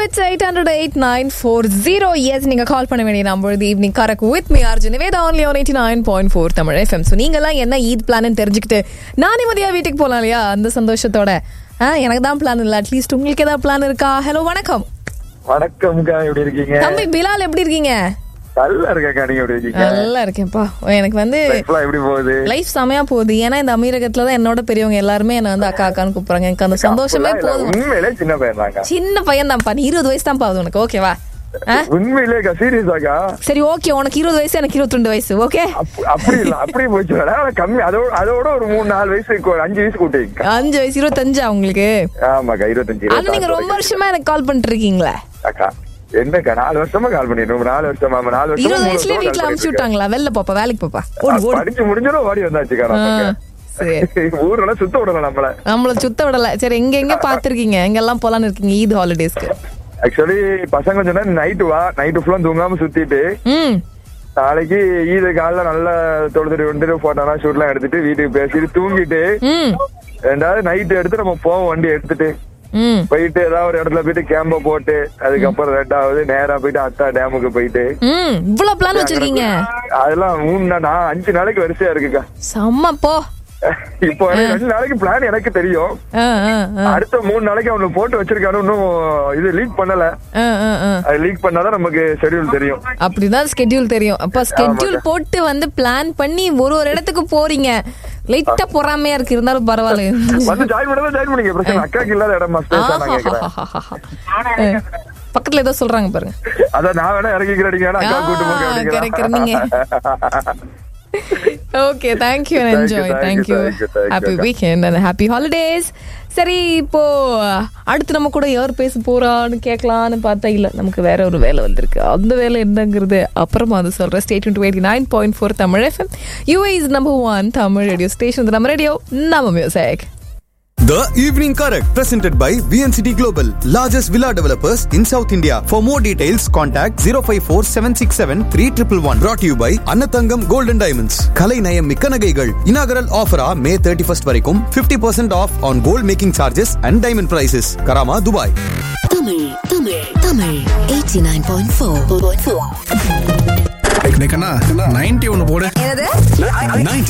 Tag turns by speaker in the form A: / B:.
A: It's eight hundred eight nine four zero எஸ் நீங்க கால் பண்ண வேண்டிய number evening karak with me Arjun Niveda only one eighty nine point four Tamil FM so நீங்களாம் என்ன ஈத் பிளான் தெரிஞ்சுக்கிட்டு நான் நிம்மதியா வீட்டுக்கு போகலாம் இல்லையா அந்த சந்தோஷத்தோட ஆ எனக்கு தான் பிளான் இல்லை அட்லீஸ்ட் உங்களுக்கு ஏதாவது பிளான் இருக்கா ஹலோ வணக்கம்
B: வணக்கம்க்கா எப்படி இருக்கீங்க
A: தம்பி பிலால் எப்படி இருக்கீங்க
B: நல்லா இருக்கக்கா நீங்க எப்படி இருக்கீங்க
A: நல்லா இருக்கேன்ப்பா எனக்கு வந்து
B: லைஃப்லாம் எப்படி போகுது
A: லைஃப் செமையா போகுது ஏன்னா இந்த அமீரகத்துல தான் என்னோட பெரியவங்க எல்லாருமே என்ன வந்து அக்கா அக்கான்னு கூப்பிடுறாங்க எனக்கு அந்த சந்தோஷமே
B: அப்படிலாம் இல்ல,
A: போதும்
B: உண்மையிலே சின்ன பையன் தாங்க
A: சின்ன பையன் தான்ப்பா நீ இருபது வயசு தான் பாது உனக்கு ஓகேவா ஆ
B: உண்மையிலேக்கா சீரியஸாக்கா
A: சரி ஓகே உனக்கு இருபது வயசு எனக்கு இருபத்தி ரெண்டு வயசு ஓகே
B: அப்படி இல்ல அப்படி போச்சு வேற. ஆனா கம்மி அதோட அதோட ஒரு மூணு நாலு வயசுக்கு ஒரு அஞ்சு வயசு கூட்டிங்க
A: அஞ்சு வயசு இருபத்தஞ்சா உங்களுக்கு
B: ஆமாக்கா இருபத்தஞ்சு
A: ஆனா நீங்க ரொம்ப
B: இருபத்தாறு
A: வருஷமா எனக்கு கால் பண்ணிட்டு இருக்கீங்களா
B: அக்கா என்னக்கா நாலு வருஷமா கால் பண்ணிடுறோம் நாலு வருஷமா நாலு வருஷமா
A: இருபது
B: மூணு
A: வயசுலயே
B: வருஷமா
A: வீட்டுல
B: call
A: அமுச்சு
B: பண்ணிட்டு
A: விட்டாங்களா வெளில பாப்பா வேலைக்கு பாப்பா ஓடு
B: இருக்கேன்.
A: ஓடு
B: படிச்சு முடிஞ்சிடும் ஓடி வந்தாச்சுக்கா
A: ஆ,
B: நமக்கு.
A: சரி
B: ஊர்ல சுத்த விடல நம்மள
A: நம்மள சுத்த விடல சரி எங்க எங்க பாத்திருக்கீங்க எங்கெல்லாம் போலான்னு இருக்கீங்க ஈத் ஹாலிடேஸ்க்கு
B: ஆக்சுவலி பசங்க சொன்னா நைட்டு வா நைட்டு ஃபுல்லா தூங்காம சுத்திட்டு
A: ம்
B: நாளைக்கு ஈது காலைல நல்ல தொழுதுட்டு வந்துட்டு போட்டோலாம் ஷூட்லாம் எடுத்துட்டு வீட்டுக்கு பேசிட்டு தூங்கிட்டு
A: ம்
B: ரெண்டாவது நைட் எடுத்து நம்ம போவோம் வண்டி எடுத்துட்டு
A: ம்
B: போயிட்டு ஏதாவது ஒரு இடத்துல போயிட்டு கேம்ப போட்டு அதுக்கப்புறம் ரெண்டாவது நேரா போயிட்டு அத்தா டேமுக்கு போயிட்டு
A: ம் இவ்வளவு பிளான் வச்சிருக்கீங்க
B: அதெல்லாம் மூணு நாள் நான் அஞ்சு நாளைக்கு வரிசையா இருக்குக்கா
A: செம்ம போ
B: இப்போ எனக்கு ரெண்டு நாளைக்கு பிளான் எனக்கு தெரியும்
A: ஆ, ஆ, ஆ,
B: அடுத்த மூணு நாளைக்கு அவனு போட்டு வச்சிருக்கானு இன்னும் இது லீக் பண்ணல
A: ஆ, ஆ, ஆ.
B: அது லீக் பண்ணாதான் நமக்கு ஷெட்யூல் தெரியும்
A: அப்படிதான் ஸ்கெட்யூல் தெரியும் அப்ப ஸ்கெட்யூல்
B: ஆமாக்கா.
A: போட்டு வந்து பிளான் பண்ணி ஒரு ஒரு இடத்துக்கு போறீங்க லைட்டா பொறாமையா இருக்கு இருந்தாலும் பரவாயில்ல
B: வந்து ஜாயின் பண்ணதான் ஜாயின் பண்ணிக்க பிரச்சனை அக்காக்கு இல்லாத இடம் மஸ்ட் நான் கேக்குறேன்
A: ஆஹ். பக்கத்துல ஏதோ சொல்றாங்க பாருங்க
B: அதான் நான் வேணா இறங்கிக்கிறேன் அக்கா கூட்டு போக
A: கரெக்ட் நீங்க okay thank you
B: Thank you,
A: enjoy
B: thank you,
A: thank you
B: thank you, thank you,
A: happy
B: அக்கா.
A: வீக்கெண்ட் அண்ட் ஹாப்பி ஹாலிடேஸ் சரி இப்போ அடுத்து நம்ம கூட யார் பேச போறான்னு கேட்கலான்னு பார்த்தா இல்ல நமக்கு வேற ஒரு வேலை வந்திருக்கு அந்த வேலை என்னங்கிறது அப்புறமா அது சொல்றேன் stayed to eighty nine point four Tamil FM UA is number one Tamil radio station நம்ம ரேடியோ நம்ம music
C: The Evening Correct, presented by VNCT Global, largest villa developers in South India. For more details, contact 054 767 3111. Brought to you by Annathangam Gold and Diamonds. Kalai Nayam Mikkanagaigal. Inaugural offer ah May 31st வரைக்கும் 50% off on gold making charges and diamond prices. Karama, Dubai.
D: Tamil Tamil Tamil 89.4
E: ninety ஒன்னு போடு
A: என்னது